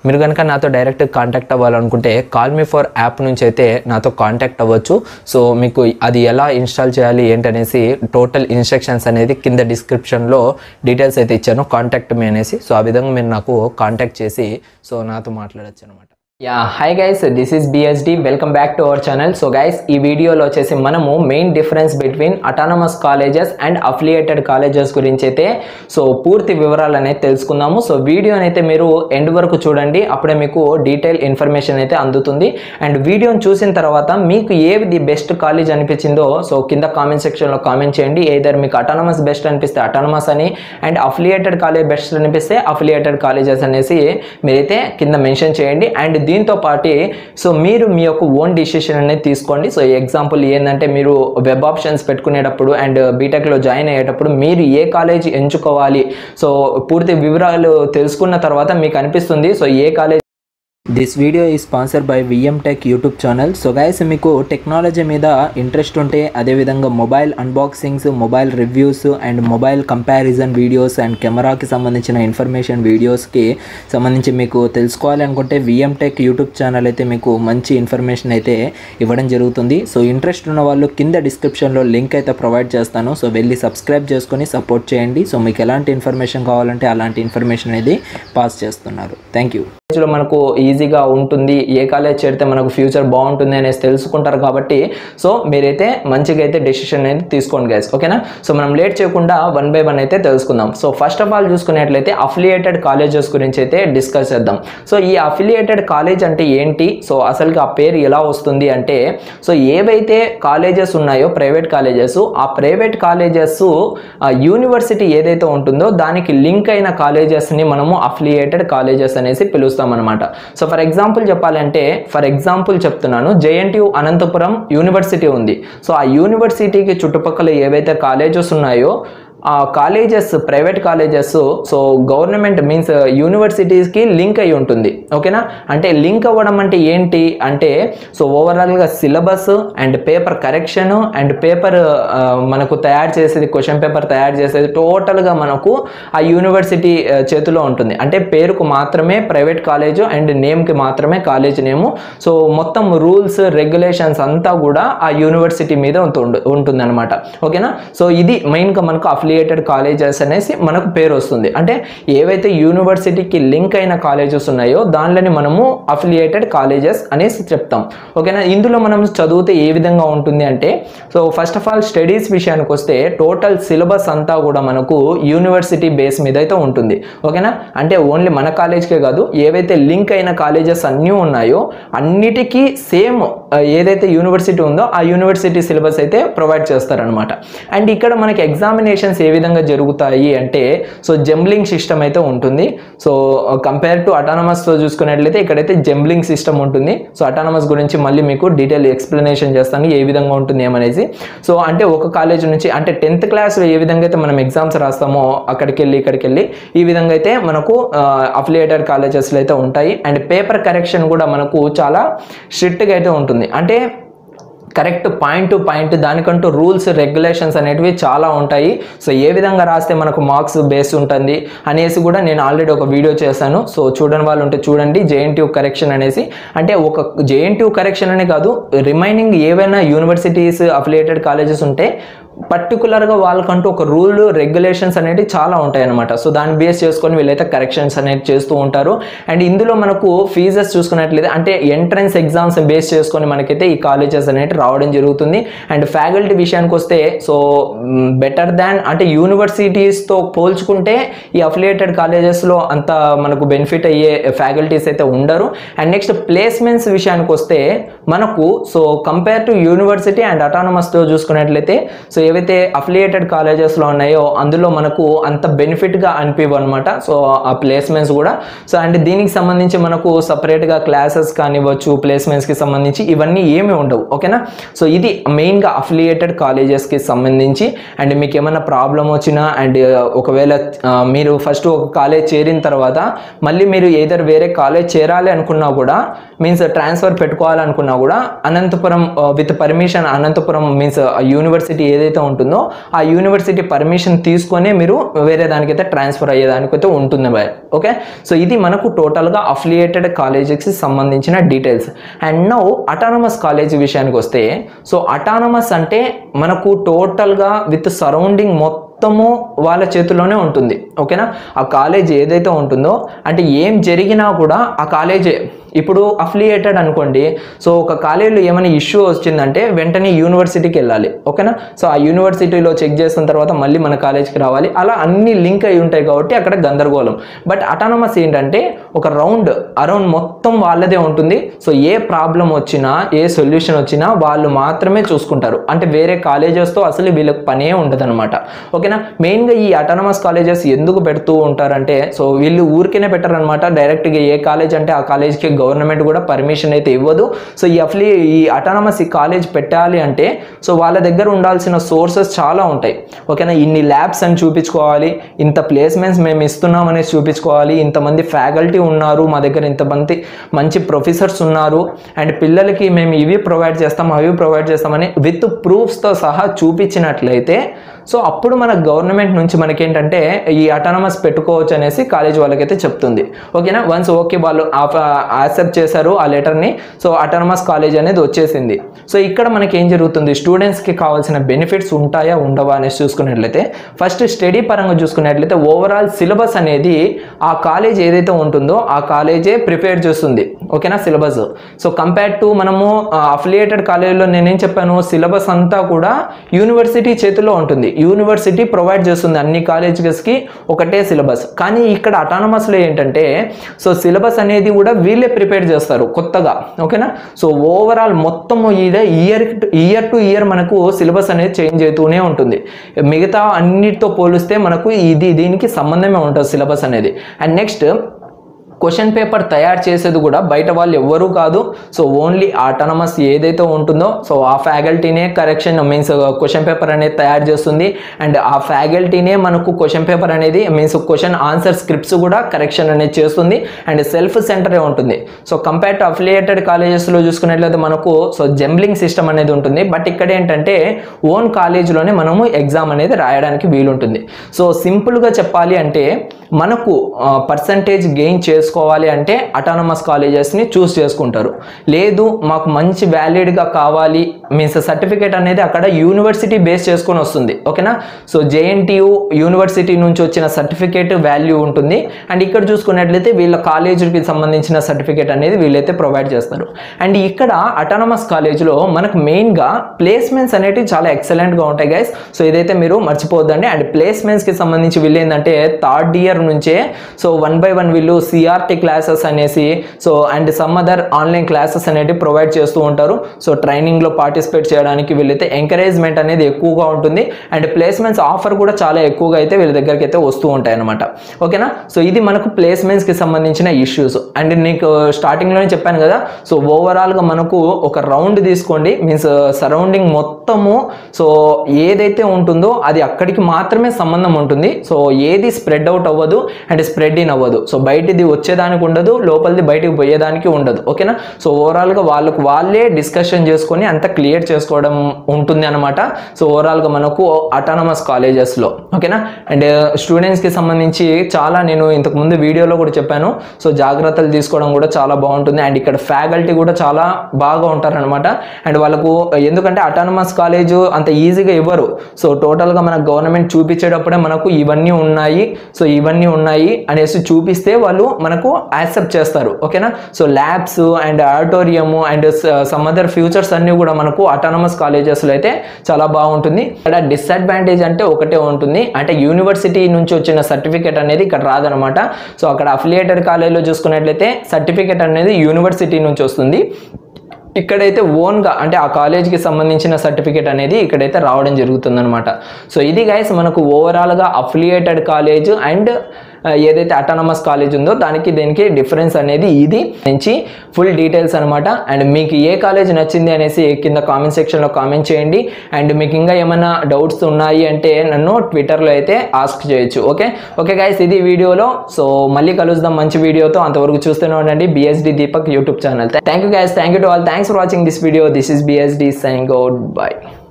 మీరు కనుక నాతో డైరెక్ట్ కాంటాక్ట్ అవ్వాలనుకుంటే కాల్ మీ ఫర్ యాప్ నుంచి అయితే నాతో కాంటాక్ట్ అవ్వచ్చు సో మీకు అది ఎలా ఇన్స్టాల్ చేయాలి ఏంటనేసి టోటల్ ఇన్స్ట్రక్షన్స్ అనేది కింద డిస్క్రిప్షన్లో డీటెయిల్స్ అయితే ఇచ్చాను కాంటాక్ట్ మీ అనేసి సో ఆ విధంగా మీరు నాకు కాంటాక్ట్ చేసి సో నాతో మాట్లాడచ్చు అనమాట yeah hi guys this is BSD welcome back to our channel so guys ఈ వీడియోలో వచ్చేసి మనము main difference between autonomous colleges and affiliated colleges గురించి అయితే సో పూర్తి వివరాలు అనేది తెలుసుకుందాము సో వీడియోని అయితే మీరు ఎండ్ వరకు చూడండి అప్పుడే మీకు డీటెయిల్ ఇన్ఫర్మేషన్ అయితే అందుతుంది అండ్ వీడియోని చూసిన తర్వాత మీకు ఏది బెస్ట్ కాలేజ్ అనిపించిందో సో కింద కామెంట్ సెక్షన్లో కామెంట్ చేయండి ఏదర్ మీకు అటానమస్ బెస్ట్ అనిపిస్తే అటానమస్ అని అండ్ అఫిలియేటెడ్ కాలేజ్ బెస్ట్ అనిపిస్తే అఫిలియేటెడ్ కాలేజెస్ అనేసి మీరైతే కింద మెన్షన్ చేయండి అండ్ దీంతో పాటు సో మీరు మీ యొక్క ఓన్ డిసిషన్ అనేది తీసుకోండి సో ఎగ్జాంపుల్ ఏంటంటే మీరు వెబ్ ఆప్షన్స్ పెట్టుకునేటప్పుడు అండ్ బీటెక్లో జాయిన్ అయ్యేటప్పుడు మీరు ఏ కాలేజ్ ఎంచుకోవాలి సో పూర్తి వివరాలు తెలుసుకున్న తర్వాత మీకు అనిపిస్తుంది సో ఏ college this video is sponsor by VM tech YouTube channel so guys మీకు టెక్నాలజీ మీద ఇంట్రెస్ట్ ఉంటే అదేవిధంగా mobile unboxings mobile reviews and mobile comparison videos and కెమెరాకి సంబంధించిన ఇన్ఫర్మేషన్ వీడియోస్కి సంబంధించి మీకు తెలుసుకోవాలి అనుకుంటే విఎం టెక్ యూట్యూబ్ ఛానల్ అయితే మీకు మంచి ఇన్ఫర్మేషన్ అయితే ఇవ్వడం జరుగుతుంది సో ఇంట్రెస్ట్ ఉన్న వాళ్ళు కింద డిస్క్రిప్షన్లో లింక్ అయితే ప్రొవైడ్ చేస్తాను సో వెళ్ళి సబ్స్క్రైబ్ చేసుకొని సపోర్ట్ చేయండి సో మీకు ఎలాంటి ఇన్ఫర్మేషన్ కావాలంటే అలాంటి ఇన్ఫర్మేషన్ అనేది పాస్ చేస్తున్నారు థ్యాంక్ యూ కాలేజ్లో మనకు ఈజీగా ఉంటుంది ఏ కాలేజ్ చేరితే మనకు ఫ్యూచర్ బాగుంటుంది అనేసి తెలుసుకుంటారు కాబట్టి సో మీరైతే మంచిగా అయితే డెసిషన్ అనేది తీసుకోండి గైస్ ఓకేనా సో మనం లేట్ చేయకుండా వన్ బై వన్ అయితే తెలుసుకుందాం సో ఫస్ట్ ఆఫ్ ఆల్ చూసుకున్నట్లయితే అఫిలియేటెడ్ కాలేజెస్ గురించి అయితే డిస్కస్ చేద్దాం సో ఈ అఫిలియేటెడ్ కాలేజ్ అంటే ఏంటి సో అసలుకి ఆ పేరు ఎలా వస్తుంది అంటే సో ఏవైతే కాలేజెస్ ఉన్నాయో ప్రైవేట్ కాలేజెస్ ఆ ప్రైవేట్ కాలేజెస్ యూనివర్సిటీ ఏదైతే ఉంటుందో దానికి లింక్ అయిన కాలేజెస్ని మనము అఫిలియేటెడ్ కాలేజెస్ అనేసి పిలుస్తాం అనమాట సో ఫర్ ఎగ్జాంపుల్ చెప్పాలంటే ఫర్ ఎగ్జాంపుల్ చెప్తున్నాను జేఎన్టీయు అనంతపురం యూనివర్సిటీ ఉంది సో ఆ యూనివర్సిటీకి చుట్టుపక్కల ఏవైతే కాలేజెస్ ఉన్నాయో ఆ colleges private colleges so government means యూనివర్సిటీస్కి లింక్ అయి ఉంటుంది ఓకేనా అంటే లింక్ అవ్వడం అంటే ఏంటి అంటే సో ఓవరాల్గా syllabus and paper correction and paper మనకు తయారు చేసేది క్వశ్చన్ పేపర్ తయారు చేసేది టోటల్గా మనకు ఆ యూనివర్సిటీ ఆ, చేతిలో ఉంటుంది అంటే పేరుకు మాత్రమే ప్రైవేట్ కాలేజ్ అండ్ నేమ్కి మాత్రమే కాలేజ్ నేము సో మొత్తం రూల్స్ రెగ్యులేషన్స్ అంతా కూడా ఆ యూనివర్సిటీ మీద ఉంటుంది ఉంటుందన్నమాట ఓకేనా సో ఇది మెయిన్గా మనకు అఫిలియేటెడ్ కాలేజెస్ అనేసి మనకు పేరు వస్తుంది అంటే ఏవైతే యూనివర్సిటీకి లింక్ అయిన కాలేజెస్ ఉన్నాయో దానిలోని మనము అఫిలియేటెడ్ కాలేజెస్ అనేసి చెప్తాం ఓకేనా ఇందులో మనం చదివితే ఏ విధంగా ఉంటుంది అంటే so first of all studies విషయానికి వస్తే టోటల్ సిలబస్ అంతా కూడా మనకు యూనివర్సిటీ బేస్ మీద అయితే ఉంటుంది ఓకేనా అంటే ఓన్లీ మన కాలేజ్కే కాదు ఏవైతే లింక్ అయిన కాలేజెస్ అన్నీ ఉన్నాయో అన్నిటికీ సేమ్ ఏదైతే యూనివర్సిటీ ఉందో ఆ యూనివర్సిటీ సిలబస్ అయితే ప్రొవైడ్ చేస్తారనమాట అండ్ ఇక్కడ మనకి ఎగ్జామినేషన్స్ ఏ విధంగా జరుగుతాయి అంటే సో జంబ్లింగ్ సిస్టమ్ అయితే ఉంటుంది సో కంపేర్ టు అటానమస్తో చూసుకున్నట్లయితే ఇక్కడైతే జంబ్లింగ్ సిస్టమ్ ఉంటుంది సో అటానమస్ గురించి మళ్ళీ మీకు డీటెయిల్ ఎక్స్ప్లెనేషన్ చేస్తాను ఏ విధంగా ఉంటుంది ఏమనేసి సో అంటే ఒక కాలేజ్ నుంచి అంటే టెన్త్ క్లాస్లో ఏ విధంగా అయితే మనం ఎగ్జామ్స్ రాస్తామో అక్కడికి వెళ్ళి ఇక్కడికి వెళ్ళి ఈ విధంగా అయితే మనకు అఫిలియేటెడ్ కాలేజెస్లో అయితే ఉంటాయి అండ్ పేపర్ కరెక్షన్ కూడా మనకు చాలా స్ట్రిక్ట్గా అయితే ఉంటుంది అంటే కరెక్ట్ పాయింట్ టు పాయింట్ దానికంటూ రూల్స్ రెగ్యులేషన్స్ అనేటివి చాలా ఉంటాయి సో ఏ విధంగా రాస్తే మనకు మార్క్స్ బేస్ ఉంటుంది అనేసి కూడా నేను ఆల్రెడీ ఒక వీడియో చేశాను సో చూడని వాళ్ళు ఉంటే చూడండి జేఎన్టీయూ కరెక్షన్ అనేసి అంటే ఒక జేఎన్టీయూ కరెక్షన్ అనే కాదు రిమైనింగ్ ఏవైనా యూనివర్సిటీస్ అఫిలియేటెడ్ కాలేజెస్ ఉంటే పర్టికులర్గా వాళ్ళకంటూ ఒక రూల్ రెగ్యులేషన్స్ అనేవి చాలా ఉంటాయి అనమాట సో దాన్ని బేస్ చేసుకొని వీళ్ళైతే కరెక్షన్స్ అనేది చేస్తూ ఉంటారు అండ్ ఇందులో మనకు ఫీజెస్ చూసుకున్నట్లయితే అంటే ఎంట్రన్స్ ఎగ్జామ్స్ బేస్ చేసుకొని మనకైతే ఈ కాలేజెస్ అనేవి రావడం జరుగుతుంది అండ్ ఫ్యాకల్టీ విషయానికి వస్తే సో బెటర్ దాన్ అంటే యూనివర్సిటీస్తో పోల్చుకుంటే ఈ అఫిలియేటెడ్ కాలేజెస్లో అంత మనకు బెనిఫిట్ అయ్యే ఫ్యాకల్టీస్ అయితే ఉండరు అండ్ నెక్స్ట్ ప్లేస్మెంట్స్ విషయానికి వస్తే మనకు so compare to university and అటానమస్తో చూసుకున్నట్లయితే సో ఏవైతే అఫిలియేటెడ్ కాలేజెస్లో ఉన్నాయో అందులో మనకు అంత బెనిఫిట్గా అనిపివు అనమాట సో ఆ ప్లేస్మెంట్స్ కూడా సో అండ్ దీనికి సంబంధించి మనకు సపరేట్గా క్లాసెస్ కానివ్వచ్చు ప్లేస్మెంట్స్కి సంబంధించి ఇవన్నీ ఏమీ ఉండవు ఓకేనా సో ఇది మెయిన్గా అఫిలియేటెడ్ కాలేజెస్కి సంబంధించి అండ్ మీకు ఏమైనా ప్రాబ్లం వచ్చినా అండ్ ఒకవేళ ఆ, మీరు ఫస్ట్ ఒక కాలేజ్ చేరిన తర్వాత మళ్ళీ మీరు ఏదర్ వేరే కాలేజ్ చేరాలి అనుకున్నా కూడా మీన్స్ ట్రాన్స్ఫర్ పెట్టుకోవాలనుకున్నా కూడా Anantapuram with permission Anantapuram means university ఏదైతే ఏదైతే ఉంటుందో ఆ యూనివర్సిటీ పర్మిషన్ తీసుకొనే మీరు వేరే దానికైతే ట్రాన్స్ఫర్ అయ్యేదానికైతే ఉంటుంది బాయ్ ఓకే సో ఇది మనకు టోటల్గా అఫిలియేటెడ్ కాలేజెస్కి సంబంధించిన details and now autonomous college విషయానికి వస్తే సో అటానమస్ అంటే మనకు టోటల్గా విత్ సరౌండింగ్ మొత్తము వాళ్ళ చేతిలోనే ఉంటుంది ఓకేనా ఆ కాలేజ్ ఏదైతే ఉంటుందో అంటే ఏం జరిగినా కూడా ఆ కాలేజే ఇప్పుడు అఫిలియేటెడ్ అనుకోండి సో ఒక కాలేజీలో ఏమైనా ఇష్యూ వచ్చిందంటే వెంటనే యూనివర్సిటీకి వెళ్ళాలి ఓకేనా సో ఆ యూనివర్సిటీలో చెక్ చేసిన తర్వాత మళ్ళీ మన కాలేజ్కి రావాలి అలా అన్ని లింక్ అయి ఉంటాయి కాబట్టి అక్కడ గందరగోళం బట్ అటానమస్ ఏంటంటే ఒక రౌండ్ అరౌండ్ మొత్తం వాళ్ళదే ఉంటుంది సో ఏ ప్రాబ్లం వచ్చినా ఏ సొల్యూషన్ వచ్చినా వాళ్ళు మాత్రమే చూసుకుంటారు అంటే వేరే కాలేజెస్తో అసలు వీళ్ళకి పనే ఉండదు అనమాట ఓకేనా మెయిన్గా ఈ అటానమస్ కాలేజెస్ ఎందుకు పెడుతూ ఉంటారంటే సో వీళ్ళు ఊరికేనే పెట్టారు అనమాట డైరెక్ట్గా ఏ కాలేజ్ అంటే ఆ కాలేజ్కి గవర్నమెంట్ కూడా పర్మిషన్ అయితే ఇవ్వదు సో ఈ అఫ్లీ ఈ అటానమస్ ఈ కాలేజ్ పెట్టాలి అంటే సో వాళ్ళ దగ్గర ఉండాల్సిన సోర్సెస్ చాలా ఉంటాయి ఓకేనా ఇన్ని ల్యాబ్స్ అని చూపించుకోవాలి ఇంత ప్లేస్మెంట్స్ మేము ఇస్తున్నాం అనేసి చూపించుకోవాలి ఇంతమంది ఫ్యాకల్టీ ఉన్నారు మా దగ్గర ఇంతమంది మంచి ప్రొఫెసర్స్ ఉన్నారు అండ్ పిల్లలకి మేము ఇవి ప్రొవైడ్ చేస్తాం అవి ప్రొవైడ్ చేస్తామని విత్ ప్రూఫ్స్తో సహా చూపించినట్లయితే సో అప్పుడు మన గవర్నమెంట్ నుంచి మనకేంటంటే ఈ అటానమస్ పెట్టుకోవచ్చు అనేసి కాలేజ్ వాళ్ళకైతే చెప్తుంది ఓకేనా వన్స్ ఓకే వాళ్ళు యాక్సెప్ట్ చేశారు ఆ లెటర్ని సో అటానమస్ కాలేజ్ అనేది వచ్చేసింది సో ఇక్కడ మనకి ఏం జరుగుతుంది స్టూడెంట్స్కి కావాల్సిన బెనిఫిట్స్ ఉంటాయా ఉండవా అనేసి చూసుకున్నట్లయితే ఫస్ట్ స్టడీ పరంగా చూసుకున్నట్లయితే ఓవరాల్ సిలబస్ అనేది ఆ కాలేజ్ ఏదైతే ఉంటుందో ఆ కాలేజే ప్రిపేర్ చేస్తుంది ఓకేనా సిలబస్ సో కంపేర్ టు మనము అఫిలియేటెడ్ కాలేజీలో నేనేం చెప్పాను సిలబస్ అంతా కూడా యూనివర్సిటీ చేతిలో ఉంటుంది యూనివర్సిటీ ప్రొవైడ్ చేస్తుంది అన్ని కాలేజెస్కి ఒకటే సిలబస్ కానీ ఇక్కడ అటానమస్లో ఏంటంటే సో సిలబస్ అనేది కూడా వీళ్ళే ప్రిపేర్ చేస్తారు కొత్తగా ఓకేనా సో ఓవరాల్ మొత్తం ఇదే ఇయర్ ఇయర్ టు ఇయర్ మనకు సిలబస్ అనేది చేంజ్ అవుతూనే ఉంటుంది మిగతా అన్నిటితో పోలిస్తే మనకు ఇది దీనికి సంబంధమే ఉంటుంది సిలబస్ అనేది అండ్ నెక్స్ట్ క్వశ్చన్ పేపర్ తయారు చేసేది కూడా బయట వాళ్ళు ఎవ్వరూ కాదు సో ఓన్లీ ఆటోనమస్ ఏదైతే ఉంటుందో సో ఆ ఫ్యాకల్టీనే కరెక్షన్ మీన్స్ క్వశ్చన్ పేపర్ అనేది తయారు చేస్తుంది అండ్ ఆ ఫ్యాకల్టీనే మనకు క్వశ్చన్ పేపర్ అనేది మీన్స్ క్వశ్చన్ ఆన్సర్ స్క్రిప్ట్స్ కూడా కరెక్షన్ అనేది చేస్తుంది అండ్ సెల్ఫ్ సెంటరే ఉంటుంది సో కంపేర్ టు అఫిలియేటెడ్ కాలేజెస్లో చూసుకున్నట్లయితే మనకు సో జంబ్లింగ్ సిస్టమ్ అనేది ఉంటుంది బట్ ఇక్కడ ఏంటంటే ఓన్ కాలేజ్లోనే మనము ఎగ్జామ్ అనేది రాయడానికి వీలుంటుంది సో సింపుల్గా చెప్పాలి అంటే మనకు పర్సంటేజ్ గెయిన్ చేసుకోవాలి అంటే అటానమస్ కాలేజెస్ని చూస్ చేసుకుంటారు లేదు మాకు మంచి వ్యాలిడ్గా కావాలి మీన్స్ సర్టిఫికేట్ అనేది అక్కడ యూనివర్సిటీ బేస్ చేసుకొని వస్తుంది ఓకేనా సో జేఎన్టీయు యూనివర్సిటీ నుంచి వచ్చిన సర్టిఫికేట్ వాల్యూ ఉంటుంది అండ్ ఇక్కడ చూసుకున్నట్లయితే వీళ్ళ కాలేజీకి సంబంధించిన సర్టిఫికేట్ అనేది వీళ్ళైతే ప్రొవైడ్ చేస్తారు అండ్ ఇక్కడ అటానమస్ కాలేజ్లో మనకు మెయిన్గా ప్లేస్మెంట్స్ అనేటివి చాలా ఎక్సలెంట్గా ఉంటాయి గైస్ సో ఇదైతే మీరు మర్చిపోవద్దండి అండ్ ప్లేస్మెంట్స్కి సంబంధించి వీళ్ళు ఏంటంటే థర్డ్ ఇయర్ నుంచే సో వన్ బై వన్ వీళ్ళు సిఆర్టీ క్లాసెస్ అనేసి so and some other online classes అనేటివి ప్రొవైడ్ చేస్తూ ఉంటారు సో ట్రైనింగ్లో పార్టిసిపేట్ చేయడానికి వీళ్ళైతే ఎంకరేజ్మెంట్ అనేది ఎక్కువగా ఉంటుంది అండ్ ప్లేస్మెంట్స్ ఆఫర్ కూడా చాలా ఎక్కువగా అయితే వీళ్ళ దగ్గరికి అయితే వస్తూ ఉంటాయి అనమాట ఓకేనా సో ఇది మనకు ప్లేస్మెంట్స్కి సంబంధించిన ఇష్యూస్ అండ్ నీకు స్టార్టింగ్లోనే చెప్పాను కదా సో ఓవరాల్గా మనకు ఒక రౌండ్ తీసుకోండి మీన్స్ సరౌండింగ్ మొత్తము సో ఏదైతే ఉంటుందో అది అక్కడికి మాత్రమే సంబంధం ఉంటుంది సో ఏది స్ప్రెడ్ అవుట్ అవ్వదు అండ్ స్ప్రెడ్ ఇన్ అవ్వదు సో బయటిది వచ్చేదానికి ఉండదు లోపలిది బయటికి పోయేదానికి ఉండదు ఓకేనా సో ఓవరాల్గా వాళ్ళకు వాళ్ళే డిస్కషన్ చేసుకొని అంత క్లియర్ చేసుకోవడం ఉంటుంది అనమాట సో ఓవరాల్గా మనకు అటానమస్ కాలేజెస్లో ఓకేనా అండ్ స్టూడెంట్స్కి సంబంధించి చాలా నేను ఇంతకు ముందు వీడియోలో కూడా చెప్పాను సో జాగ్రత్తలు తీసుకోవడం కూడా చాలా బాగుంటుంది అండ్ ఇక్కడ ఫ్యాకల్టీ కూడా చాలా బాగా ఉంటారనమాట అండ్ వాళ్ళకు ఎందుకంటే అటానమస్ కాలేజ్ అంత ఈజీగా ఇవ్వరు సో టోటల్గా మన గవర్నమెంట్ చూపించేటప్పుడే మనకు ఇవన్నీ ఉన్నాయి సో ఇవన్నీ ఉన్నాయి అనేసి చూపిస్తే వాళ్ళు మనకు యాక్సెప్ట్ చేస్తారు ఓకేనా so labs and auditorium and some other futures అన్నీ కూడా మనకు అటానమస్ కాలేజెస్లో అయితే చాలా బాగుంటుంది ఇక్కడ డిసడ్వాంటేజ్ అంటే ఒకటే ఉంటుంది అంటే యూనివర్సిటీ నుంచి వచ్చిన సర్టిఫికేట్ అనేది ఇక్కడ రాదనమాట సో అక్కడ అఫిలియేటెడ్ కాలేజ్లో చూసుకున్నట్లయితే సర్టిఫికేట్ అనేది యూనివర్సిటీ నుంచి వస్తుంది ఇక్కడైతే ఓన్గా అంటే ఆ కాలేజ్కి సంబంధించిన సర్టిఫికేట్ అనేది ఇక్కడైతే రావడం జరుగుతుందన్నమాట సో ఇది గైస్ మనకు ఓవరాల్గా అఫిలియేటెడ్ కాలేజ్ అండ్ ఏదైతే అటానమస్ కాలేజ్ ఉందో దానికి దీనికి డిఫరెన్స్ అనేది ఇది నుంచి ఫుల్ డీటెయిల్స్ అనమాట అండ్ మీకు ఏ కాలేజ్ నచ్చింది అనేసి కింద కామెంట్ సెక్షన్లో కామెంట్ చేయండి అండ్ మీకు ఇంకా ఏమైనా డౌట్స్ ఉన్నాయి అంటే నన్ను ట్విట్టర్లో అయితే ఆస్క్ చేయొచ్చు ఓకే ఓకే గైస్ ఇది వీడియోలో సో మళ్ళీ కలుద్దాం మంచి వీడియోతో అంతవరకు చూస్తూనే ఉండండి BSD Deepak YouTube channel thank you guys thank you to all thanks for watching this video this is BSD సైన్ గౌడ్ బాయ్